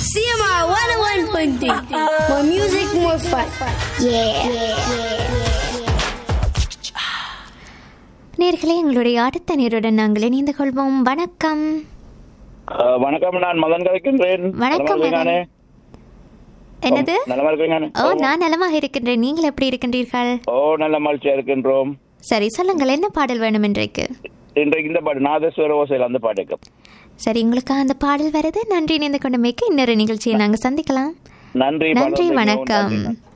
CMR 101.3. More music, more fun. நேர்களே எங்களுடைய அடுத்த நேருடன் நாங்கள் இணைந்து கொள்வோம் வணக்கம் அஹ், வணக்கம் நான் மதன் கலைக்கின்றேன் வணக்கம், நலமா இருக்கீங்களானே? என்னது நலமா இருக்கீங்களானே? ஓ நான் நலமாக இருக்கின்றேன் நீங்கள் எப்படி இருக்கின்றீர்கள் ஓ நல்ல மகிழ்ச்சியா இருக்கின்றோம் சரி சொல்லுங்கள் என்ன பாடல் வேணும் இன்றைக்கு இன்றைக்கு இந்த பாட்டு நாதஸ்வர ஓசையில் அந்த பாட்டுக்கு சரி உங்களுக்கு அந்த பாடல் வருது நன்றி இணைந்து கொண்டமைக்கு இன்னொரு நிகழ்ச்சியை நாங்கள் சந்திக்கலாம் நன்றி நன்றி பாடல் வணக்கம் நன்றி.